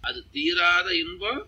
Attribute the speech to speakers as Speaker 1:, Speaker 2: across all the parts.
Speaker 1: அது தீராத இன்பம்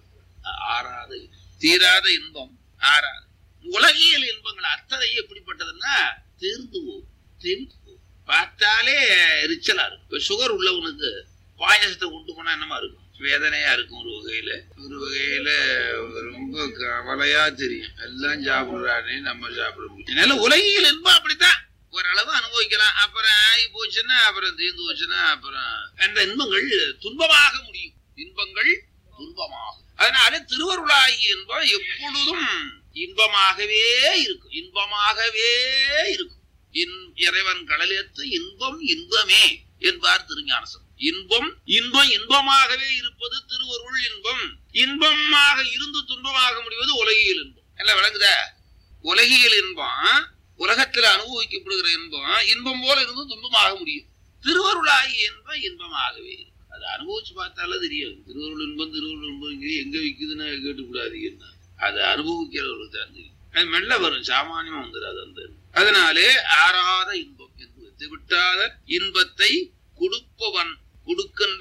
Speaker 1: ஆறாத இன்பம். தீராத இன்பம் ஆறாது உலகியல் இன்பங்கள் அத்தனை எப்படிப்பட்டதுன்னா தேர்ந்து போகும் தேர்ந்து போகும் பார்த்தாலே எரிச்சலா இருக்கும் இப்ப சுகர் உள்ளவனுக்கு பாயசத்தை கொண்டு போனா என்னமா இருக்கும் வேதனையா இருக்கும் ஒரு வகையில ஒரு வகையில ரொம்ப கவலையா தெரியும் எல்லாம் சாப்பிடுறானே நம்ம சாப்பிட முடியும் அதனால உலகியல் இன்பம் அப்படித்தான் ஓரளவு அனுபவிக்கலாம் அப்புறம் ஆகி போச்சுன்னா அப்புறம் தீர்ந்து போச்சுன்னா அப்புறம் அந்த இன்பங்கள் துன்பமாக முடியும் இன்பங்கள் துன்பமாகும் அதனால திருவருளாகிய இன்பம் எப்பொழுதும் இன்பமாகவே இருக்கும் இன்பமாகவே இருக்கும் இன்- இறைவன் கடலேத்து இன்பம் இன்பமே என்பார் திருஞானசம் இன்பம் இன்பம் இன்பமாகவே இருப்பது திருவருள் இன்பம் இன்பமாக இருந்து துன்பமாக முடிவது உலகியல் இன்பம் எல்லாம் விளங்குதா உலகியல் இன்பம் உலகத்தில் அனுபவிக்கப்படுகிற இன்பம் இன்பம் போல இருந்து துன்பமாக முடியும் திருவருளாகிய இன்பம் இன்பமாகவே இருக்கும் அது அனுபவிச்சு பார்த்தாலே தெரியும் திருவருள் இன்பம் திருவருள் இன்பம் இங்கே எங்க விக்குதுன்னு கேட்டுக்கூடாதீங்கன்னா அது அனுபவிக்கிறவருக்கு தான் தெரியும் அது மெல்ல வரும் சாமானியமா வந்துடாது அந்த இன்பம். அதனாலே ஆறாத இன்பம் என்பது விட்டாத இன்பத்தை கொடுப்பவன் கொடுக்கின்ற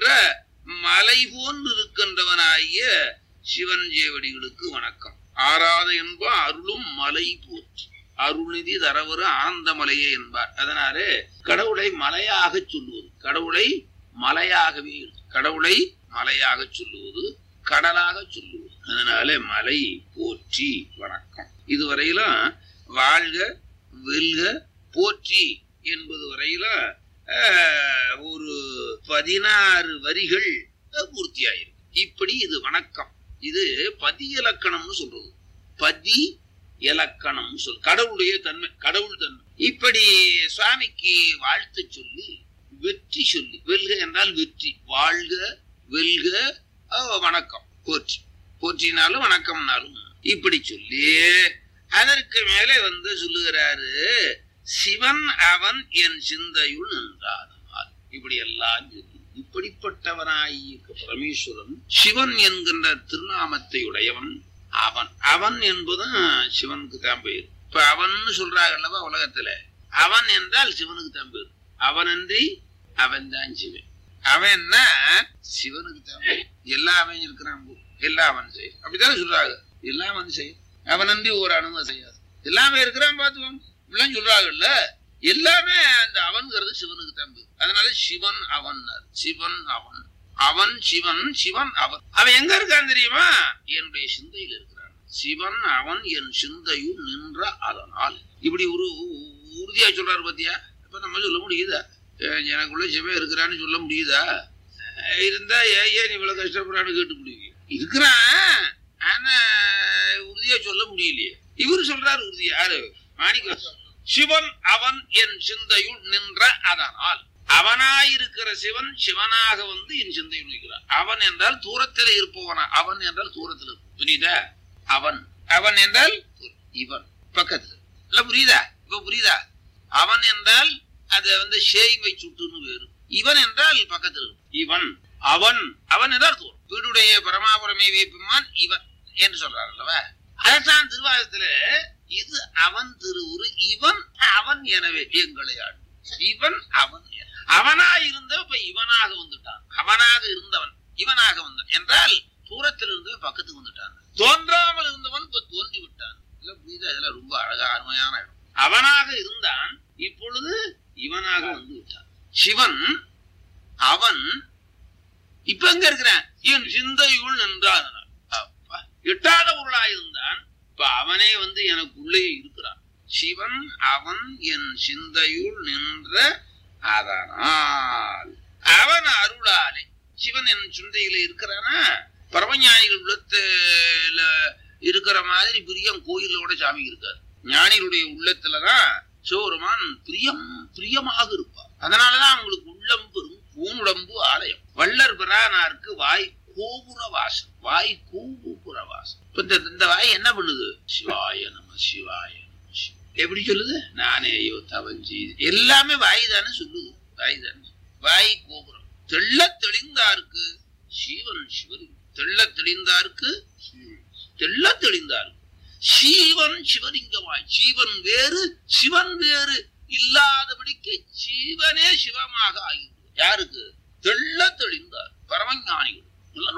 Speaker 1: மலை போன்று இருக்கின்றவனாகிய சிவன் ஜேவடிகளுக்கு வணக்கம் ஆறாத இன்பம் அருளும் மலை போற்றி அருள்நிதி தரவரு ஆனந்தமலையே என்பார் அதனாலே கடவுளை மலையாக சொல்லுவது கடவுளை மலையாகவே கடவுளை மலையாக சொல்லுவது கடலாக சொல்லுவது அதனாலே மலை போற்றி வணக்கம் இதுவரையிலும் வாழ்க வெல்க போற்றி என்பது வரையிலும் ஆஹ், ஒரு பதினாறு வரிகள் பூர்த்தியாயிருக்கு இப்படி இது வணக்கம் இது பதி இலக்கணம்னு சொல்றது பதி இலக்கணம் சொல் கடவுளுடைய தன்மை கடவுள் தன்மை இப்படி சுவாமிக்கு வாழ்த்து சொல்லி வெற்றி சொல்லி வெல்க என்றால் வெற்றி வாழ்க வெல்க அஹ், வணக்கம் போற்றி போற்றினாலும் வணக்கம்னாலும் இப்படி சொல்லி அதற்கு மேலே வந்து சொல்லுகிறாரு சிவன் அவன் என் சிந்தையுள் நின்றாதனால் இப்படி எல்லாம் சொல்லி இப்படிப்பட்டவனாகிய பரமேஸ்வரன் சிவன் என்கின்ற திருநாமத்தை உடையவன் அவன் அவன் என்பதும் சிவனுக்கு தான் பேர் இப்ப அவன் சொல்றாங்க அல்லவா உலகத்துல அவன் என்றால் சிவனுக்கு தான் பேர் அவனன்றி அவன் தான் சிவன் அவன்னா சிவனுக்கு தான் பேர் எல்லாம் அவன் இருக்கிறான் போ. எல்லாம் அவன் செய்யும் அப்படித்தானே சொல்றாங்க எல்லாம் அவன் செய்யும் அவனன்றி ஒரு அணுவை செய்யாது எல்லாமே இருக்கிறான் பார்த்துக்கோங்க இப்படிலாம் சொல்றாங்கல்ல எல்லாமே அந்த அவன்கிறது சிவனுக்கு தான் பேர் அதனால சிவன் அவன் சிவன் அவன் அவன் சிவன் சிவன் அவன் அவன் எங்க இருக்கான் தெரியுமா என்னுடைய சிந்தையில் இருக்கிறான் சிவன் அவன் என் சிந்தையுள் நின்ற அதனால் இப்படி ஒரு உறுதியா சொல்றாரு பாத்தியா இப்ப நம்ம சொல்ல முடியுதா அஹ் எனக்குள்ள சிவன் இருக்கிறான்னு சொல்ல முடியுதா அஹ் இருந்தா ஏன் ஏன் இவ்வளவு கஷ்டப்படுறான்னு கேட்டு முடியும் இருக்கிறான் ஆனா உறுதியா சொல்ல முடியலையே இவரு சொல்றாரு உறுதியா யாரு மாணிக்க சிவன் அவன் என் சிந்தையுள் நின்ற அதனால் அவனாயிருக்கிற சிவன் சிவனாக வந்து என் சிந்தையில் நிற்கிறான் அவன் என்றால் தூரத்தில் இருப்பவனா அவன் என்றால் தூரத்தில் இருப்பவன். புரியுதா அவன் அவன் என்றால் தூரம். இவன் பக்கத்துல இல்ல புரியுதா இப்ப புரியுதா அவன் என்றால் அது வந்து சேய்மை சுட்டுன்னு வேறு இவன் என்றால் பக்கத்தில் இருக்கும். இவன் அவன் அவன் என்றால் தூரம் வீடுடைய பரமாபுரமே வேப்பிமான் இவன் என்று சொல்றார் அல்லவா அதான் திருவாசத்துல இது அவன் திருவுரு இவன் அவன் எனவே எங்களை ஆடு இவன் அவன் என. அவனாய் இருந்த இப்ப இவனாக வந்துட்டான் அவனாக இருந்தவன் இவனாக வந்தான் என்றால் தூரத்தில் இருந்தவன் பக்கத்துக்கு வந்துட்டான் தோன்றாமல் இருந்தவன் இப்ப தோன்றி விட்டான் இல்ல புரியுதா இதெல்லாம் ரொம்ப அழகா அருமையான இடம் அவனாக இருந்தான் இப்பொழுது இவனாக வந்து விட்டான் சிவன் அவன் இப்ப எங்க இருக்கிறான் என் சிந்தையுள் நின்றான் அப்பா எட்டாத பொருளாயிருந்தான் இப்ப அவனே வந்து எனக்குள்ளே இருக்கிறான் சிவன் அவன் என் சிந்தையுள் நின்ற அதனால் அவன் அருளாலே சிவன் என் சிந்தையில இருக்கிறானா பரமஞானிகள் உள்ளத்துல இருக்கிற மாதிரி பிரியம் கோயிலோட சாமி இருக்காரு ஞானிகளுடைய உள்ளத்துலதான் சிவபெருமான் பிரியம் பிரியமாக இருப்பார் அதனாலதான் அவங்களுக்கு உள்ளம் பெரும் பூனுடம்பு ஆலயம் வள்ளர் பிரானாருக்கு வாய் கோபுர வாசம் வாய் கோபுர வாசம் இப்ப இந்த இந்த வாய் என்ன பண்ணுது சிவாய நம சிவாய நம சிவாய. எப்படி சொல்லுது நானேயோ தவன் செய்து எல்லாமே வாய் தானே சொல்லுது வாய் தானே வாய் கோபுரம் தெள்ள தெளிந்தாருக்கு சிவன் சிவலிங்கம் தெள்ள தெளிந்தாருக்கு தெள்ள தெளிந்தாருக்கு சீவன் சிவலிங்கமாய் ஜீவன் வேறு சிவன் வேறு இல்லாதபடிக்கு ஜீவனே சிவமாக ஆகிவிடும் யாருக்கு தெள்ள தெளிந்தார் பரமஞானிகள்